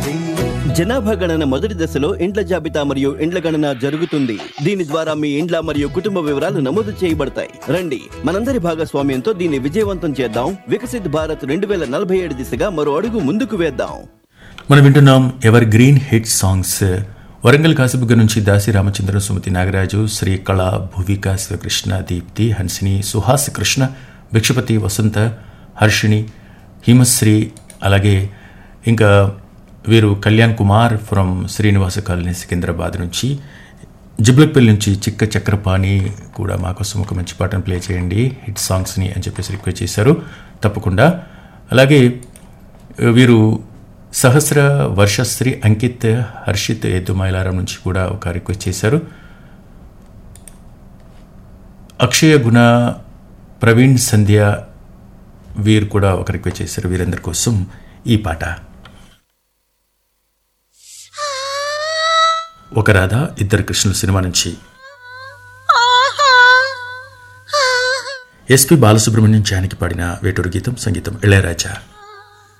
జనాభా గణన మొదటి దశలో ఇండ్ల జాబితా మరియు ఇండ్ల గణన జరుగుతుంది దీని ద్వారా మీ ఇండ్ల మరియు కుటుంబ వివరాలు నమోదు చేయబడతాయి రండి మనందరి భాగస్వామ్యంతో దీన్ని విజయవంతం చేద్దాం వికసిత్ భారత్ రెండు వేల నలభై ఏడు దిశగా మరో అడుగు ముందుకు వేద్దాం మనం వింటున్నాం evergreen hit songs Warangal Kasibugga నుంచి దాసి రామచంద్ర సుమతి నాగరాజు శ్రీకళ భువిక శివకృష్ణ దీప్తి హన్సిని సుహాస్ కృష్ణ భిక్షపతి వసంత హర్షిణి హిమశ్రీ అలాగే ఇంకా వీరు కళ్యాణ్ కుమార్ ఫ్రమ్ శ్రీనివాస కాలనీ సికింద్రాబాద్ నుంచి జిబ్లక్పల్లి నుంచి చిక్క చక్రపాణి కూడా మా కోసం ఒక మంచి పాటను ప్లే చేయండి హిట్ సాంగ్స్ని అని చెప్పేసి రిక్వెస్ట్ చేశారు తప్పకుండా అలాగే వీరు సహస్ర వర్షశ్రీ అంకిత్ హర్షిత్ ఎద్దు మైలారం నుంచి కూడా ఒక రిక్వెస్ట్ చేశారు అక్షయ గుణ ప్రవీణ్ సంధ్య వీరు కూడా ఒక రిక్వెస్ట్ చేశారు వీరందరి కోసం ఈ పాట ఒక రాధ ఇద్దరు కృష్ణుల సినిమా నుంచి ఎస్పి బాలసుబ్రహ్మణ్యం జానికి పాడిన వేటూరు గీతం సంగీతం ఇళయరాజా